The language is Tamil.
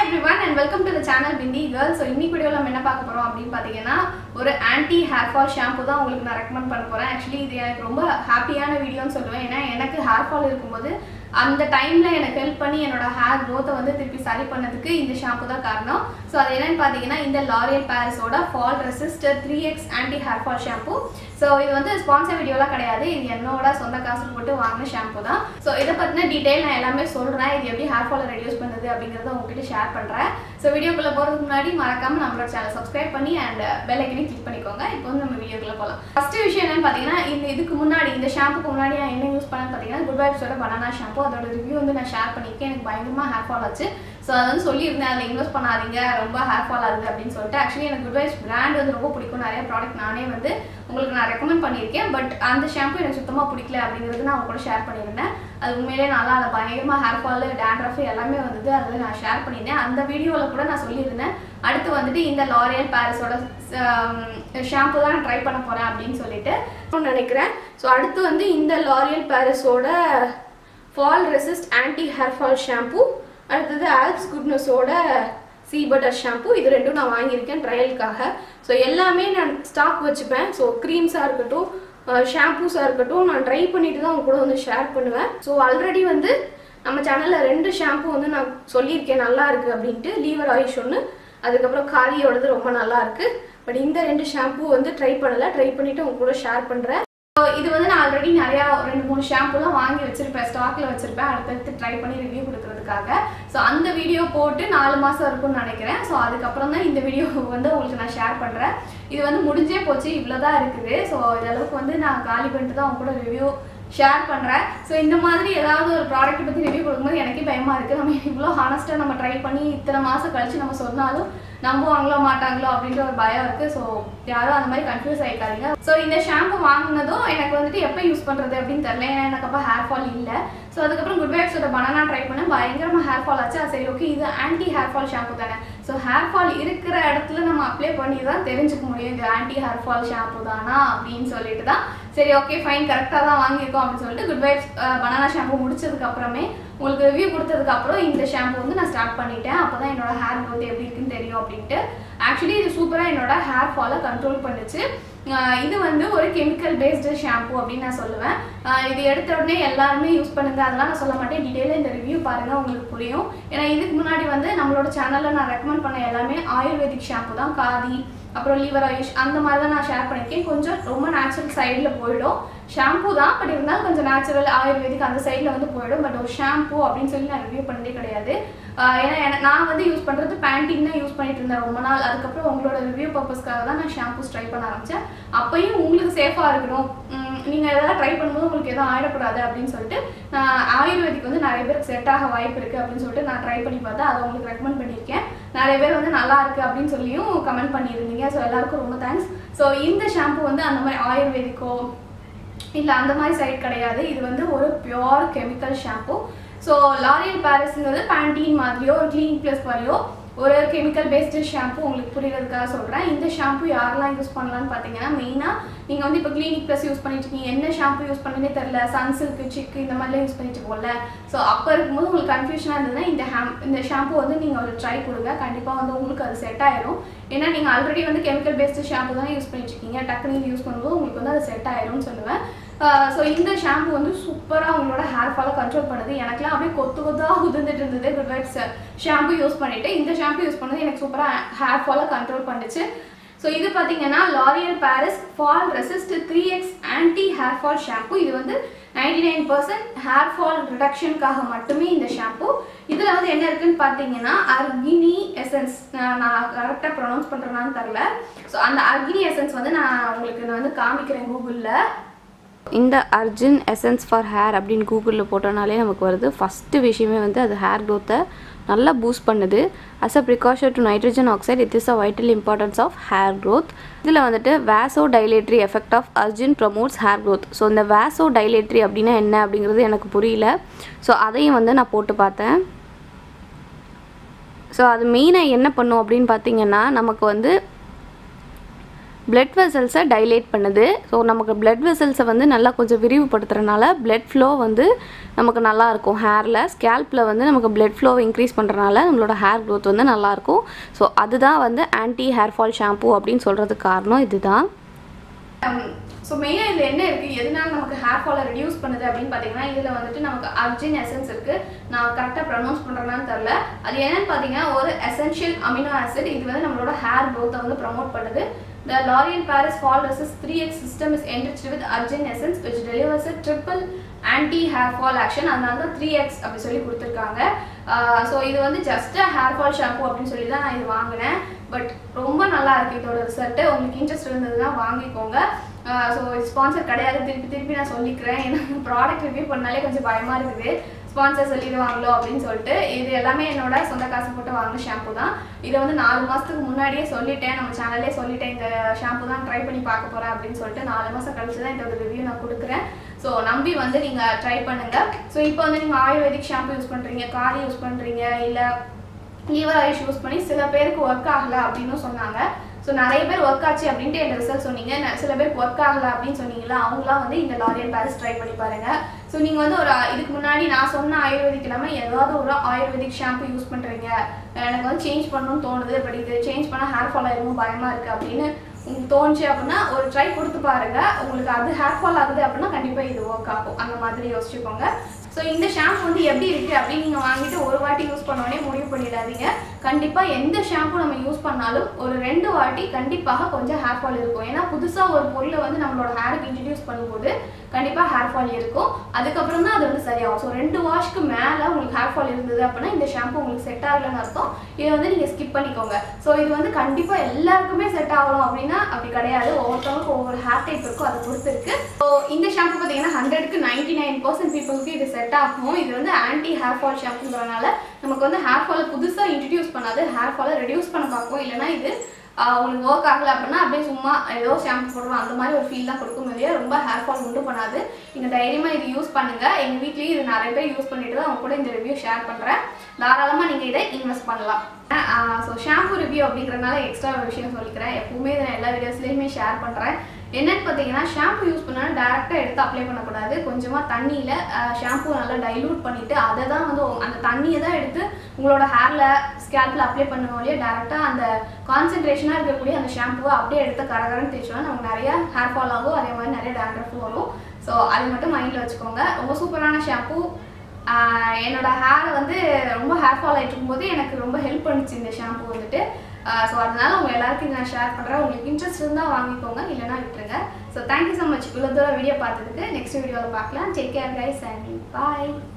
every everyone and welcome to the channel Bindi girl so இன்னைக்கு வீடியோவில் நம்ம என்ன பார்க்க போகிறோம் அப்படின்னு பார்த்தீங்கன்னா ஒரு ஆன்டி ஹேர் ஃபால் ஷாம்பு தான் உங்களுக்கு நான் ரெக்கமெண்ட் பண்ண போகிறேன் ஆக்சுவலி இது எனக்கு ரொம்ப ஹாப்பியான வீடியோன்னு சொல்லுவேன் ஏன்னா எனக்கு ஹேர் ஃபால் இருக்கும்போது அந்த டைமில் எனக்கு ஹெல்ப் பண்ணி என்னோட ஹேர் க்ரோத்தை வந்து திருப்பி சரி பண்ணதுக்கு இந்த ஷாம்பு தான் காரணம் ஸோ அது என்னன்னு பார்த்தீங்கன்னா இந்த லாரியல் பேரிஸோட fall resister three X anti hair fall shampoo so இது வந்து ஸ்பான்சர் வீடியோலாம் கிடையாது இது என்னோட சொந்த காசு போட்டு வாங்கின ஷாம்பு தான் ஸோ இதை பற்றின டீட்டெயில் நான் எல்லாமே சொல்கிறேன் இது எப்படி ஹேர் ஃபாலை ரெடியூஸ் பண்ணுது அப்படிங்கிறத உங்ககிட்ட ஷேர் பண்ணுறேன் ஸோ வீடியோக்குள்ளே போகிறதுக்கு முன்னாடி மறக்காம நம்மளோட சேனல் சப்ஸ்கிரைப் பண்ணி அண்ட் பெல் ஐக்கனையும் கிளிக் பண்ணிக்கோங்க இப்போ வந்து நம்ம வீடியோக்குள்ளே போகலாம் ஃபஸ்ட்டு விஷயம் என்னன்னு பார்த்தீங்கன்னா இந்த இதுக்கு முன்னாடி இந்த ஷாம்புக்கு முன்னாடி நான் என்ன யூஸ் பண்ணேன்னு பார்த்தீங்கன்னா குட் வைப்ஸோட பனானா ஷாம்பு அதோட ரிவ்யூ வந்து நான் ஷேர் பண்ணியிருக்கேன் எனக்கு பயங்கரமாக ஹேர் ஃபால் ஆச்சு ஸோ அதை வந்து சொல்லியிருந்தேன் அதில் இன்வெஸ்ட் பண்ணாதீங்க ரொம்ப ஹேர் ஃபால் ஆகுது அப்படின்னு சொல்லிட்டு ஆக்சுவலி எனக்கு குட் வைப்ஸ் பிராண்ட் வந்து ரொம்ப பிடிக்கும் நிறைய ப்ராடக்ட் நானே வந்து உங்களுக்கு நான் ரெக்கமெண்ட் பண்ணியிருக்கேன் பட் அந்த ஷாம்பு எனக்கு சுத்தமாக பிடிக்கல அப்படிங்கிறது நான் உங்க கூட ஷேர் பண்ணியிருந்தேன் அது உண்மையிலே நல்லா அந்த பயங்கரமாக ஹேர் ஃபால் டேண்ட்ரஃப் எல்லாமே வந்தது அதில் நான் ஷேர் பண்ணியிருந்தேன் அந்த வீடியோவில் கூட நான் சொல்லியிருந்தேன் அடுத்து வந்துட்டு இந்த லாரியல் பாரிஸோட ஷாம்பு தான் நான் ட்ரை பண்ண போகிறேன் அப்படின்னு சொல்லிட்டு நினைக்கிறேன் ஸோ அடுத்து வந்து இந்த லாரியல் பாரிஸோட fall resist anti hair fall shampoo அடுத்தது ஆல்ப்ஸ் குட்னஸோட சீ பட்டர் ஷாம்பு இது ரெண்டும் நான் வாங்கியிருக்கேன் ட்ரையலுக்காக ஸோ எல்லாமே நான் ஸ்டாக் வச்சுப்பேன் ஸோ க்ரீம்ஸாக இருக்கட்டும் ஷாம்பூஸாக இருக்கட்டும் நான் ட்ரை பண்ணிட்டு தான் உங்க கூட வந்து ஷேர் பண்ணுவேன் ஸோ ஆல்ரெடி வந்து நம்ம சேனலில் ரெண்டு ஷாம்பு வந்து நான் சொல்லியிருக்கேன் நல்லா இருக்குது அப்படின்ட்டு லீவர் ஆயிஷ் ஒன்று அதுக்கப்புறம் காலியோடது ரொம்ப நல்லா இருக்குது பட் இந்த ரெண்டு ஷாம்பு வந்து ட்ரை பண்ணலை ட்ரை பண்ணிவிட்டு உங்க கூட ஷேர் பண்ணுறேன் ஸோ இது வந்து நான் ஆல்ரெடி நிறையா ரெண்டு மூணு ஷாம்புலாம் வாங்கி வச்சிருப்பேன் ஸ்டாக்ல வச்சிருப்பேன் அடுத்தடுத்து ட்ரை பண்ணி ரிவ்யூ கொடுக்கறதுக்காக ஸோ அந்த வீடியோ போட்டு நாலு மாதம் இருக்கும்னு நினைக்கிறேன் ஸோ அதுக்கப்புறம் தான் இந்த வீடியோ வந்து உங்களுக்கு நான் ஷேர் பண்ணுறேன் இது வந்து முடிஞ்சே போச்சு இவ்வளோ தான் இருக்குது ஸோ இதளவுக்கு வந்து நான் காலி பண்ணிட்டு தான் உங்க கூட ரிவ்யூ ஷேர் பண்ணுறேன் ஸோ இந்த மாதிரி ஏதாவது ஒரு ப்ராடக்ட் பற்றி ரிவ்யூ கொடுக்கும்போது எனக்கே பயமாக இருக்குது நம்ம இவ்வளோ ஹானஸ்ட்டாக நம்ம ட்ரை பண்ணி இத்தனை மாதம் கழிச்சு நம்ம சொன்னாலும் நம்புவாங்களோ மாட்டாங்களோ அப்படின்ற ஒரு பயம் இருக்குது ஸோ யாரும் அந்த மாதிரி கன்ஃபியூஸ் ஆகிக்காதீங்க ஸோ இந்த ஷாம்பு வாங்கினதும் எனக்கு வந்துட்டு எப்போ யூஸ் பண்ணுறது அப்படின்னு தெரில ஏன்னா எனக்கு அப்போ ஹேர் ஃபால் இல்லை ஸோ அதுக்கப்புறம் குட் வைப்ஸோட பனானா ட்ரை பண்ணேன் பயங்கரமாக ஹேர் ஃபால் ஆச்சு சரி ஓகே இது ஆன்டி ஹேர் ஃபால் ஷாம்பு தானே ஸோ ஹேர் ஃபால் இருக்கிற இடத்துல நம்ம அப்ளை பண்ணி தான் தெரிஞ்சுக்க முடியும் இது ஆன்டி ஹேர் ஃபால் ஷாம்பு தானா அப்படின்னு சொல்லிட்டு தான் சரி ஓகே ஃபைன் கரெக்டாக தான் வாங்கியிருக்கோம் அப்படின்னு சொல்லிட்டு குட் வைப்ஸ் பனானா ஷாம்பு முடிச்சதுக்கு அப்புறமே உங்களுக்கு ரிவ்யூ கொடுத்ததுக்கு அப்புறம் இந்த ஷாம்பு வந்து நான் ஸ்டார்ட் பண்ணிட்டேன் அப்போ தான் என்னோட ஹேர் க்ரோத் எப்படி இருக்குன்னு தெரியும் அப்படின்ட்டு ஆக்சுவலி இது சூப்பராக என்னோட ஹேர் ஃபாலை கண்ட்ரோல் பண்ணுச்சு இது வந்து ஒரு கெமிக்கல் பேஸ்டு ஷாம்பு அப்படின்னு நான் சொல்லுவேன் இது எடுத்த உடனே எல்லாருமே யூஸ் பண்ணுங்க அதெல்லாம் நான் சொல்ல மாட்டேன் டீட்டெயிலாக இந்த ரிவ்யூ பாருங்கள் உங்களுக்கு புரியும் ஏன்னா இதுக்கு முன்னாடி வந்து நம்மளோட சேனலில் நான் ரெக்கமெண்ட் பண்ண எல்லாமே ஆயுர்வேதிக் ஷாம்பு தான் காதி அப்புறம் லிவர் ஆயுஷ் அந்த மாதிரி தான் நான் ஷேர் பண்ணியிருக்கேன் கொஞ்சம் ரொம்ப நேச்சுரல் சைடில் போயிடும் ஷாம்பு தான் பட் இருந்தாலும் கொஞ்சம் நேச்சுரல் ஆயுர்வேதிக் அந்த சைடில் வந்து போயிடும் பட் ஒரு ஷாம்பு அப்படின்னு சொல்லி நான் ரிவ்யூ பண்ணதே கிடையாது ஏன்னா எனக்கு நான் வந்து யூஸ் பண்ணுறது பேண்டிங் தான் யூஸ் பண்ணிட்டு இருந்தேன் ரொம்ப நாள் அதுக்கப்புறம் உங்களோட ரிவ்யூ பர்பஸ்க்காக தான் நான் ஷாம்பூஸ் ட்ரை பண்ண ஆரம்பித்தேன் அப்பையும் உங்களுக்கு சேஃபாக இருக்கணும் நீங்கள் எதாவது ட்ரை பண்ணும்போது உங்களுக்கு எதுவும் ஆயிடக்கூடாது அப்படின்னு சொல்லிட்டு நான் ஆயுர்வேதிக் வந்து நிறைய பேருக்கு செட் ஆக வாய்ப்பு இருக்குது அப்படின்னு சொல்லிட்டு நான் ட்ரை பண்ணி பார்த்தேன் அதை உங்களுக்கு ரெக்கமெண்ட் பண்ணியிருக்கேன் நிறைய பேர் வந்து நல்லா இருக்குது அப்படின்னு சொல்லியும் கமெண்ட் பண்ணியிருந்தீங்க ஸோ எல்லாருக்கும் ரொம்ப தேங்க்ஸ் ஸோ இந்த ஷாம்பு வந்து அந்த மாதிரி ஆயுர்வேதிக்கோ இல்லை அந்த மாதிரி சைட் கிடையாது இது வந்து ஒரு pure chemical shampoo so L'Oreal பாரிஸ்ங்கிறது பேண்டீன் மாதிரியோ ஒரு கிளீனிக் ப்ளஸ் மாதிரியோ ஒரு கெமிக்கல் பேஸ்டு ஷாம்பு உங்களுக்கு புரியறதுக்காக சொல்கிறேன் இந்த ஷாம்பு யாரெல்லாம் யூஸ் பண்ணலாம்னு பார்த்தீங்கன்னா மெயினாக நீங்கள் வந்து இப்போ கிளினிக் ப்ளஸ் யூஸ் பண்ணிட்டு இருக்கீங்க என்ன ஷாம்பு யூஸ் பண்ணனே தெரில சன்சில்க் சிக்கு இந்த மாதிரிலாம் யூஸ் பண்ணிட்டு போகல ஸோ அப்போ இருக்கும்போது உங்களுக்கு கன்ஃபியூஷனாக இருந்ததுன்னா இந்த ஹேம் இந்த ஷாம்பு வந்து நீங்கள் ஒரு ட்ரை கொடுங்க கண்டிப்பாக வந்து உங்களுக்கு அது செட் ஆயிரும் ஏன்னா நீங்கள் ஆல்ரெடி வந்து கெமிக்கல் பேஸ்டு ஷாம்பு தான் யூஸ் பண்ணிட்டு இருக்கீங்க டக்குனு யூஸ் பண்ணும்போது உங்களுக்கு வந்து அது செட் ஆயிரும்னு சொல்லுவேன் ஸோ இந்த ஷாம்பு வந்து சூப்பராக உங்களோட ஹேர் ஃபாலை கண்ட்ரோல் பண்ணுது எனக்குலாம் அப்படியே கொத்து கொத்தாக உதிர்ந்துட்டு இருந்தது குட் வைப்ஸ் ஷாம்பு யூஸ் பண்ணிவிட்டு இந்த ஷாம்பு யூஸ் பண்ணது எனக்கு சூப்பராக ஹேர் ஃபாலை கண்ட்ரோல் பண்ணுச்சு ஸோ இது பார்த்தீங்கன்னா L'Oreal Paris fall resist three X anti hair fall shampoo இது வந்து ninety nine percent hair fall ரிடக்ஷனுக்காக மட்டுமே இந்த ஷாம்பு இதில் வந்து என்ன இருக்குன்னு பார்த்தீங்கன்னா அர்கினி எசன்ஸ் நான் கரெக்டாக ப்ரொனவுன்ஸ் பண்ணுறேனான்னு தெரில ஸோ அந்த அர்கினி எசன்ஸ் வந்து நான் உங்களுக்கு நான் வந்து காமிக்கிறேன் கூகுளில் இந்த அர்ஜுன் எசன்ஸ் ஃபார் ஹேர் அப்படின்னு கூகுளில் போட்டோனாலே நமக்கு வருது ஃபஸ்ட்டு விஷயமே வந்து அது ஹேர் க்ரோத்தை நல்லா பூஸ்ட் பண்ணுது as a precaution to nitrogen oxide it is a vital importance of hair growth இதில் வந்துட்டு vasodilatory effect of arginine promotes hair growth so இந்த வேசோ டைலேட்ரி அப்படின்னா என்ன அப்படிங்கிறது எனக்கு புரியல ஸோ அதையும் வந்து நான் போட்டு பார்த்தேன் ஸோ அது மெயினாக என்ன பண்ணும் அப்படின்னு பார்த்தீங்கன்னா நமக்கு வந்து blood வெசல்ஸை டைலேட் பண்ணுது ஸோ நமக்கு blood வெசல்ஸை வந்து நல்லா கொஞ்சம் விரிவுபடுத்துறதுனால blood flow வந்து நமக்கு நல்லா இருக்கும் ஹேரில் ஸ்கேல்பில் வந்து நமக்கு blood flow இன்க்ரீஸ் பண்ணுறனால நம்மளோட ஹேர் growth வந்து நல்லாயிருக்கும் ஸோ அதுதான் வந்து ஆன்டி ஹேர் ஃபால் ஷாம்பூ அப்படின்னு சொல்கிறதுக்கு காரணம் இதுதான் ஸோ மெயினாக இதில் என்ன இருக்குது எதனால நமக்கு ஹேர் ஃபாலை ரெடியூஸ் பண்ணுது அப்படின்னு பார்த்தீங்கன்னா இதில் வந்துட்டு நமக்கு அர்ஜின் எசன்ஸ் இருக்குது நான் கரெக்டாக ப்ரொனவுன்ஸ் பண்ணுறேன்னு தெரில அது என்னன்னு பார்த்தீங்கன்னா ஒரு எசென்ஷியல் அமினோ ஆசிட் இது வந்து நம்மளோட ஹேர் க்ரோத்தை வந்து ப்ரமோட் பண்ணுது The L'Oreal Paris Fall Resist 3X system is enriched with argin essence which delivers a triple anti hair fall action அதனால தான் 3X அப்படி சொல்லி கொடுத்துருக்காங்க ஸோ இது வந்து ஜஸ்ட் ஹேர் ஃபால் ஷாம்பு அப்படின்னு சொல்லி தான் நான் இது வாங்கினேன் பட் ரொம்ப நல்லா இருக்கு இதோட ரிசல்ட்டு உங்களுக்கு இன்ட்ரெஸ்ட் இருந்ததுன்னா வாங்கிக்கோங்க ஸோ ஸ்பான்சர் கிடையாது திருப்பி திருப்பி நான் சொல்லிக்கிறேன் ஏன்னா ப்ராடக்ட் ரிவ்யூ பண்ணாலே கொஞ்சம் பயமாக இருக்குது ஸ்பான்சர் சொல்லிடுவாங்களோ அப்படின்னு சொல்லிட்டு இது எல்லாமே என்னோட சொந்த காசு போட்டு வாங்கின ஷாம்பு தான் இதை வந்து நாலு மாதத்துக்கு முன்னாடியே சொல்லிட்டேன் நம்ம சேனல்லே சொல்லிட்டேன் இந்த ஷாம்பு தான் ட்ரை பண்ணி பார்க்க போகிறேன் அப்படின்னு சொல்லிட்டு நாலு மாதம் கழிச்சு தான் இதோட ரிவ்யூ நான் கொடுக்குறேன் ஸோ நம்பி வந்து நீங்கள் ட்ரை பண்ணுங்க ஸோ இப்போ வந்து நீங்கள் ஆயுர்வேதிக் ஷாம்பு யூஸ் பண்ணுறீங்க காரி யூஸ் பண்ணுறீங்க இல்லை லீவர் ஆயில்ஸ் யூஸ் பண்ணி சில பேருக்கு ஒர்க் ஆகலை அப்படின்னு சொன்னாங்க ஸோ நிறைய பேர் ஒர்க் ஆச்சு அப்படின்ட்டு என் ரிசல்ட் சொன்னீங்க ந- சில பேருக்கு ஒர்க் ஆகலை அப்படின்னு சொன்னீங்களா அவங்களாம் வந்து இந்த லாரியல் பாரிஸ் ட்ரை பண்ணி பாருங்க ஸோ நீங்கள் வந்து ஒரு இதுக்கு முன்னாடி நான் சொன்ன ஆயுர்வேதிக் இல்லாமல் ஏதாவது ஒரு ஆயுர்வேதிக் ஷாம்பு யூஸ் பண்ணுறீங்க எனக்கு வந்து சேஞ்ச் பண்ணணும்னு தோணுது பட் இது சேஞ்ச் பண்ணால் ஹேர் ஃபால் ஆயிருமோ பயமாக இருக்குது அப்படின்னு உங்களுக்கு தோணுச்சு அப்படின்னா ஒரு ட்ரை கொடுத்து பாருங்க உங்களுக்கு அது ஹேர் ஃபால் ஆகுது அப்படின்னா கண்டிப்பாக இது ஒர்க் ஆகும் அந்த மாதிரி யோசிச்சுக்கோங்க ஸோ இந்த ஷாம்பு வந்து எப்படி இருக்குது அப்படின்னு நீங்கள் வாங்கிட்டு ஒரு வாட்டி யூஸ் பண்ணோடனே முடிவு பண்ணிடாதீங்க கண்டிப்பாக எந்த ஷாம்பு நம்ம யூஸ் பண்ணாலும் ஒரு ரெண்டு வாட்டி கண்டிப்பாக கொஞ்சம் ஹேர் ஃபால் இருக்கும் ஏன்னா புதுசாக ஒரு பொருளை வந்து நம்மளோட ஹேருக்கு இன்ட்ரடியூஸ் பண்ணும்போது கண்டிப்பாக ஹேர் ஃபால் இருக்கும் அதுக்கப்புறம் தான் அது வந்து சரியாகும் ஸோ ரெண்டு வாஷ்க்கு மேலே உங்களுக்கு ஹேர் ஃபால் இருந்தது அப்படின்னா இந்த ஷாம்பு உங்களுக்கு செட் ஆகலைன்னு அர்த்தம் இதை வந்து நீங்கள் ஸ்கிப் பண்ணிக்கோங்க ஸோ இது வந்து கண்டிப்பாக எல்லாருக்குமே செட் ஆகணும் அப்படின்னா அப்படி கிடையாது ஒவ்வொருத்தவங்களுக்கும் ஒவ்வொரு ஹேர் டைப் இருக்கும் அதை பொறுத்து இருக்கு ஸோ இந்த ஷாம்பு பார்த்தீங்கன்னா ஹண்ட்ரடுக்கு நைன்டி நைன் பர்சன்ட் பீப்புளுக்கு இது செட் ஆகும் இது வந்து ஆன்டி ஹேர் ஃபால் ஷாம்புங்கிறனால நமக்கு வந்து ஹேர் ஃபாலை புதுசாக இன்ட்ரடியூஸ் பண்ணாது ஹேர் ஃபாலை ரெடியூஸ் பண்ண பார்க்கும் இல்லைன்னா இது ஆஹ் உங்களுக்கு ஒர்க் ஆகல அப்படின்னா அப்படியே சும்மா ஏதோ ஷாம்பு போடுறோம் அந்த மாதிரி ஒரு ஃபீல் தான் கொடுக்கும் இல்லையா ரொம்ப ஹேர் ஃபால் உண்டு பண்ணாது நீங்கள் தைரியமாக இது யூஸ் பண்ணுங்க எங்கள் வீட்லேயும் இது நிறைய பேர் யூஸ் பண்ணிட்டு தான் அவங்க கூட இந்த ரிவ்யூ ஷேர் பண்ணுறேன் தாராளமாக நீங்கள் இதை இன்வெஸ்ட் பண்ணலாம் ஸோ ஷாம்பு ரிவ்யூ அப்படிங்கிறனால எக்ஸ்ட்ரா ஒரு விஷயம் சொல்லிக்கிறேன் எப்பவுமே இதை நான் எல்லா வீடியோஸ்லேயுமே ஷேர் பண்ணுறேன் என்னன்னு பார்த்தீங்கன்னா ஷாம்பு யூஸ் பண்ணால் டேரெக்டாக எடுத்து அப்ளை பண்ணக்கூடாது கொஞ்சமாக தண்ணியில் ஷாம்பு நல்லா டைலூட் பண்ணிவிட்டு அதை தான் வந்து உங்க- அந்த தண்ணியை தான் எடுத்து உங்களோட ஹேரில் ஸ்கேல்பில் அப்ளை பண்ணுவோம் இல்லையா டேரெக்டாக அந்த கான்சென்ட்ரேஷனாக இருக்கக்கூடிய அந்த ஷாம்புவை அப்படியே எடுத்து கரகரன்னு தேய்ச்சோன்னா நமக்கு நிறைய ஹேர் ஃபால் ஆகும் அதே மாதிரி நிறைய டேண்ட்ரஃப் வரும் ஸோ அது மட்டும் மைண்டில் வச்சுக்கோங்க ரொம்ப சூப்பரான ஷாம்பு என்னோட ஹேரை வந்து ரொம்ப ஹேர் ஃபால் ஆகிட்டு இருக்கும்போது எனக்கு ரொம்ப ஹெல்ப் பண்ணுச்சு இந்த ஷாம்பு வந்துட்டு ஸோ அதனால உங்க எல்லாருக்கும் இதை நான் ஷேர் பண்ணுறேன் உங்களுக்கு இன்ட்ரெஸ்ட் இருந்தால் வாங்கிக்கோங்க இல்லைன்னா விட்டுருங்க ஸோ தேங்க்யூ ஸோ மச் இவ்வளோ தூரம் வீடியோ பார்த்ததுக்கு நெக்ஸ்ட் வீடியோவில் பார்க்கலாம் take care guys and bye